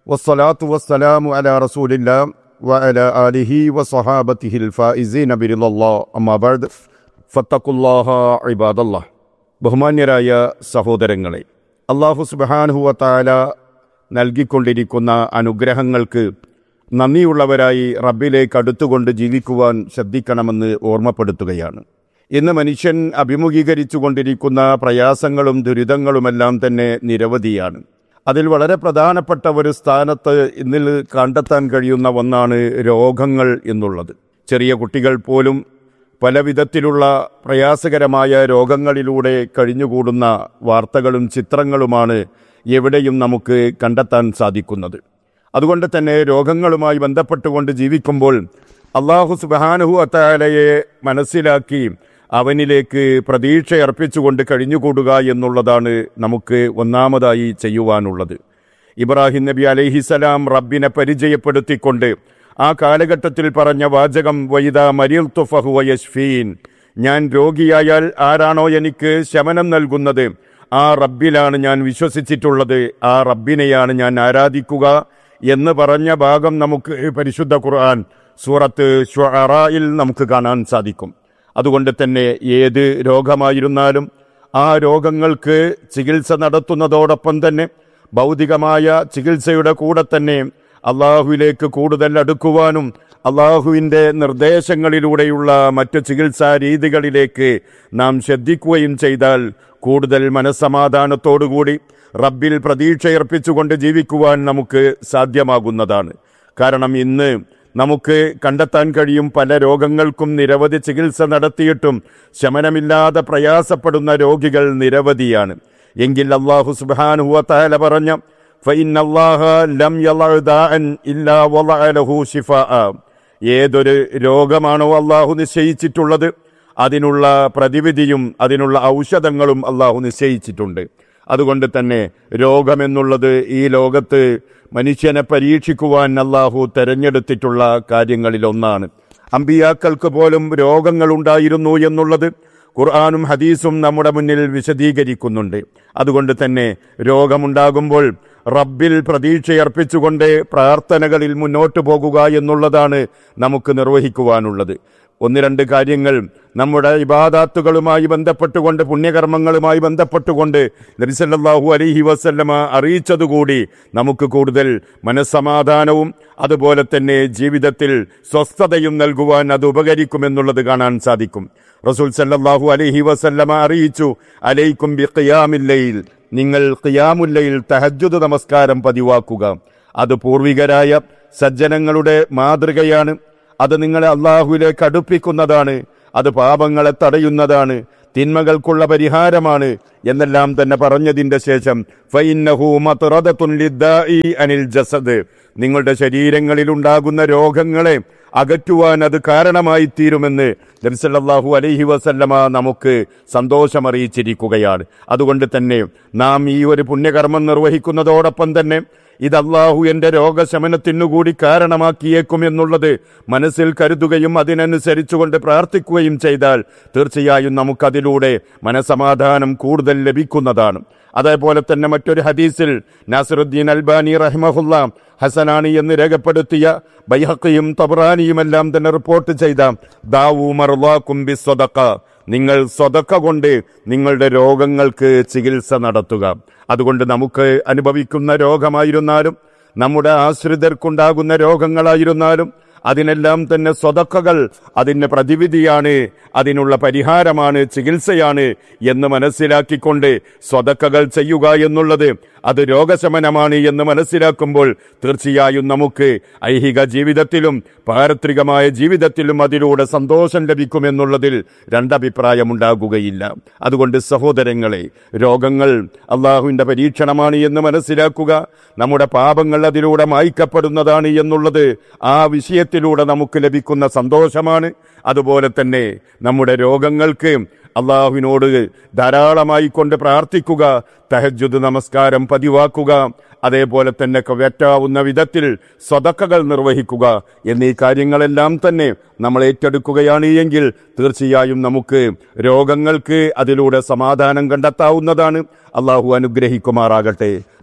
والصلاة والسلام على رسول الله وعلى آله وصحابته الفائزين برضا الله أما بعد فاتقوا الله عباد الله ബഹുമാന്യരായ സഹോദരങ്ങളെ അള്ളാഹു സുബാനുഹുവ താല നൽകിക്കൊണ്ടിരിക്കുന്ന അനുഗ്രഹങ്ങൾക്ക് നന്ദിയുള്ളവരായി റബ്ബിലേക്ക് അടുത്തുകൊണ്ട് ജീവിക്കുവാൻ ശ്രദ്ധിക്കണമെന്ന് ഓർമ്മപ്പെടുത്തുകയാണ് ഇന്ന് മനുഷ്യൻ അഭിമുഖീകരിച്ചു കൊണ്ടിരിക്കുന്ന പ്രയാസങ്ങളും ദുരിതങ്ങളുമെല്ലാം തന്നെ നിരവധിയാണ് അതിൽ വളരെ പ്രധാനപ്പെട്ട ഒരു സ്ഥാനത്ത് ഇന്നിൽ കണ്ടെത്താൻ കഴിയുന്ന ഒന്നാണ് രോഗങ്ങൾ എന്നുള്ളത് ചെറിയ കുട്ടികൾ പോലും പല വിധത്തിലുള്ള പ്രയാസകരമായ രോഗങ്ങളിലൂടെ കഴിഞ്ഞുകൂടുന്ന വാർത്തകളും ചിത്രങ്ങളുമാണ് എവിടെയും നമുക്ക് കണ്ടെത്താൻ സാധിക്കുന്നത് അതുകൊണ്ട് തന്നെ രോഗങ്ങളുമായി ബന്ധപ്പെട്ടുകൊണ്ട് ജീവിക്കുമ്പോൾ അള്ളാഹു സുബാനുഹു അത്താലയെ മനസ്സിലാക്കി അവനിലേക്ക് പ്രതീക്ഷ അർപ്പിച്ചുകൊണ്ട് കഴിഞ്ഞുകൂടുക എന്നുള്ളതാണ് നമുക്ക് ഒന്നാമതായി ചെയ്യുവാനുള്ളത് ഇബ്രാഹിം നബി അലൈഹിസലാം റബ്ബിനെ പരിചയപ്പെടുത്തിക്കൊണ്ട് ആ കാലഘട്ടത്തിൽ പറഞ്ഞ വാചകം വൈദ മരിൽ തുഫഹു യഷ്ഫീൻ ഞാൻ രോഗിയായാൽ ആരാണോ എനിക്ക് ശമനം നൽകുന്നത് ആ റബ്ബിലാണ് ഞാൻ വിശ്വസിച്ചിട്ടുള്ളത് ആ റബ്ബിനെയാണ് ഞാൻ ആരാധിക്കുക എന്ന് പറഞ്ഞ ഭാഗം നമുക്ക് പരിശുദ്ധ ഖുർആൻ സൂറത്ത് ഷുഅറായിൽ നമുക്ക് കാണാൻ സാധിക്കും അതുകൊണ്ട് തന്നെ ഏത് രോഗമായിരുന്നാലും ആ രോഗങ്ങൾക്ക് ചികിത്സ നടത്തുന്നതോടൊപ്പം തന്നെ ഭൗതികമായ ചികിത്സയുടെ കൂടെ തന്നെ അള്ളാഹുവിലേക്ക് കൂടുതൽ അടുക്കുവാനും അള്ളാഹുവിൻ്റെ നിർദ്ദേശങ്ങളിലൂടെയുള്ള മറ്റു ചികിത്സാ രീതികളിലേക്ക് നാം ശ്രദ്ധിക്കുകയും ചെയ്താൽ കൂടുതൽ മനസ്സമാധാനത്തോടുകൂടി റബ്ബിൽ പ്രതീക്ഷയർപ്പിച്ചുകൊണ്ട് ജീവിക്കുവാൻ നമുക്ക് സാധ്യമാകുന്നതാണ് കാരണം ഇന്ന് നമുക്ക് കണ്ടെത്താൻ കഴിയും പല രോഗങ്ങൾക്കും നിരവധി ചികിത്സ നടത്തിയിട്ടും ശമനമില്ലാതെ പ്രയാസപ്പെടുന്ന രോഗികൾ നിരവധിയാണ് എങ്കിൽ അള്ളാഹു സുബാനുഹുവ താല പറഞ്ഞ ഏതൊരു രോഗമാണോ അള്ളാഹു നിശ്ചയിച്ചിട്ടുള്ളത് അതിനുള്ള പ്രതിവിധിയും അതിനുള്ള ഔഷധങ്ങളും അള്ളാഹു നിശ്ചയിച്ചിട്ടുണ്ട് അതുകൊണ്ട് തന്നെ രോഗമെന്നുള്ളത് ഈ ലോകത്ത് മനുഷ്യനെ പരീക്ഷിക്കുവാൻ അള്ളാഹു തെരഞ്ഞെടുത്തിട്ടുള്ള കാര്യങ്ങളിലൊന്നാണ് അമ്പിയാക്കൾക്ക് പോലും രോഗങ്ങളുണ്ടായിരുന്നു എന്നുള്ളത് ഖുർആാനും ഹദീസും നമ്മുടെ മുന്നിൽ വിശദീകരിക്കുന്നുണ്ട് അതുകൊണ്ട് തന്നെ രോഗമുണ്ടാകുമ്പോൾ റബ്ബിൽ പ്രതീക്ഷയർപ്പിച്ചുകൊണ്ട് പ്രാർത്ഥനകളിൽ മുന്നോട്ടു പോകുക എന്നുള്ളതാണ് നമുക്ക് നിർവഹിക്കുവാനുള്ളത് ഒന്ന് രണ്ട് കാര്യങ്ങൾ നമ്മുടെ ഇബാദാത്തുകളുമായി ബന്ധപ്പെട്ടുകൊണ്ട് പുണ്യകർമ്മങ്ങളുമായി ബന്ധപ്പെട്ടുകൊണ്ട് നബിസല്ലാഹു അലഹി വസല്ലമ അറിയിച്ചതുകൂടി നമുക്ക് കൂടുതൽ മനസ്സമാധാനവും അതുപോലെ തന്നെ ജീവിതത്തിൽ സ്വസ്ഥതയും നൽകുവാൻ അത് ഉപകരിക്കുമെന്നുള്ളത് കാണാൻ സാധിക്കും റസൂൽ സല്ലാഹു അലഹി വസല്ലമ അറിയിച്ചു അലൈക്കും ബി ഖിയാമില്ലയിൽ നിങ്ങൾ ഖിയാമുല്ലയിൽ തഹജുദ് നമസ്കാരം പതിവാക്കുക അത് പൂർവികരായ സജ്ജനങ്ങളുടെ മാതൃകയാണ് അത് നിങ്ങളെ അള്ളാഹുവിലേക്ക് അടുപ്പിക്കുന്നതാണ് അത് പാപങ്ങളെ തടയുന്നതാണ് തിന്മകൾക്കുള്ള പരിഹാരമാണ് എന്നെല്ലാം തന്നെ പറഞ്ഞതിന്റെ ശേഷം അനിൽ ജസദ് നിങ്ങളുടെ ശരീരങ്ങളിൽ ഉണ്ടാകുന്ന രോഗങ്ങളെ അകറ്റുവാൻ അത് കാരണമായി തീരുമെന്ന് നബ്സല്ലാഹു അലൈഹി വസല്ലമ നമുക്ക് സന്തോഷമറിയിച്ചിരിക്കുകയാണ് അതുകൊണ്ട് തന്നെ നാം ഈ ഒരു പുണ്യകർമ്മം നിർവഹിക്കുന്നതോടൊപ്പം തന്നെ ഇത് അള്ളാഹു എന്റെ രോഗശമനത്തിനു കൂടി കാരണമാക്കിയേക്കും എന്നുള്ളത് മനസ്സിൽ കരുതുകയും അതിനനുസരിച്ചുകൊണ്ട് പ്രാർത്ഥിക്കുകയും ചെയ്താൽ തീർച്ചയായും നമുക്കതിലൂടെ മനസമാധാനം കൂടുതൽ ലഭിക്കുന്നതാണ് അതേപോലെ തന്നെ മറ്റൊരു ഹദീസിൽ നാസറുദ്ദീൻ അൽബാനി റഹ്മഹുല്ല ഹസനാനി എന്ന് രേഖപ്പെടുത്തിയ ബൈഹക്കയും തബ്രാനിയുമെല്ലാം തന്നെ റിപ്പോർട്ട് ചെയ്ത ദാവു മറുവാക്കുംബി സ്വതക്ക നിങ്ങൾ സ്വതക്ക കൊണ്ട് നിങ്ങളുടെ രോഗങ്ങൾക്ക് ചികിത്സ നടത്തുക അതുകൊണ്ട് നമുക്ക് അനുഭവിക്കുന്ന രോഗമായിരുന്നാലും നമ്മുടെ ആശ്രിതർക്കുണ്ടാകുന്ന രോഗങ്ങളായിരുന്നാലും അതിനെല്ലാം തന്നെ സ്വതക്കകൾ അതിന് പ്രതിവിധിയാണ് അതിനുള്ള പരിഹാരമാണ് ചികിത്സയാണ് എന്ന് മനസ്സിലാക്കിക്കൊണ്ട് സ്വതക്കകൾ ചെയ്യുക എന്നുള്ളത് അത് രോഗശമനമാണ് എന്ന് മനസ്സിലാക്കുമ്പോൾ തീർച്ചയായും നമുക്ക് ഐഹിക ജീവിതത്തിലും പാരത്രികമായ ജീവിതത്തിലും അതിലൂടെ സന്തോഷം ലഭിക്കുമെന്നുള്ളതിൽ രണ്ടഭിപ്രായമുണ്ടാകുകയില്ല അതുകൊണ്ട് സഹോദരങ്ങളെ രോഗങ്ങൾ അള്ളാഹുവിന്റെ പരീക്ഷണമാണ് എന്ന് മനസ്സിലാക്കുക നമ്മുടെ പാപങ്ങൾ അതിലൂടെ മായ്ക്കപ്പെടുന്നതാണ് എന്നുള്ളത് ആ വിഷയത്തിലൂടെ നമുക്ക് ലഭിക്കുന്ന സന്തോഷമാണ് അതുപോലെ തന്നെ നമ്മുടെ രോഗങ്ങൾക്ക് അള്ളാഹുവിനോട് ധാരാളമായി കൊണ്ട് പ്രാർത്ഥിക്കുക തഹജുദ് നമസ്കാരം പതിവാക്കുക അതേപോലെ തന്നെ പറ്റാവുന്ന വിധത്തിൽ സ്വതക്കകൾ നിർവഹിക്കുക എന്നീ കാര്യങ്ങളെല്ലാം തന്നെ നമ്മൾ ഏറ്റെടുക്കുകയാണ് എങ്കിൽ തീർച്ചയായും നമുക്ക് രോഗങ്ങൾക്ക് അതിലൂടെ സമാധാനം കണ്ടെത്താവുന്നതാണ് അള്ളാഹു അനുഗ്രഹിക്കുമാറാകട്ടെ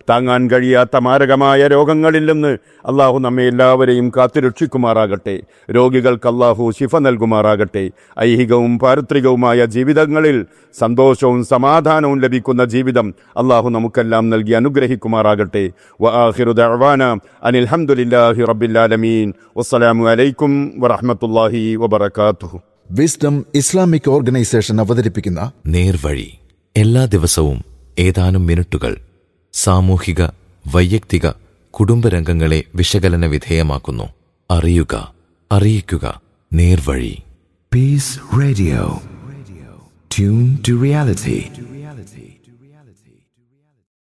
താങ്ങാൻ കഴിയാത്ത മാരകമായ രോഗങ്ങളിൽ നിന്ന് അള്ളാഹു നമ്മെ എല്ലാവരെയും കാത്തുരക്ഷിക്കുമാറാകട്ടെ രോഗികൾക്ക് അള്ളാഹു ശിഫ നൽകുമാറാകട്ടെ ഐഹികവും പാരിത്രികവുമായ ജീവിതങ്ങളിൽ സന്തോഷവും സമാധാനവും ലഭിക്കുന്ന ജീവിതം അള്ളാഹു നമുക്കെല്ലാം നൽകി അനുഗ്രഹിക്കുമാറാകട്ടെ വആഖിറു ദഅവാന അനിൽ ഹംദുലില്ലാഹി റബ്ബിൽ ആലമീൻ വസ്സലാമു അലൈക്കും വറഹ്മത്തുള്ളാഹി വബറകാതുഹു വിസ്ഡം ഇസ്ലാമിക് ഓർഗനൈസേഷൻ അവതരിപ്പിക്കുന്ന നേർവഴി എല്ലാ ദിവസവും ഏതാനും മിനിറ്റുകൾ സാമൂഹിക വൈയക്തിക കുടുംബരംഗങ്ങളെ വിശകലന വിധേയമാക്കുന്നു അറിയുക അറിയിക്കുക നേർവഴി Peace Radio. Tune to reality.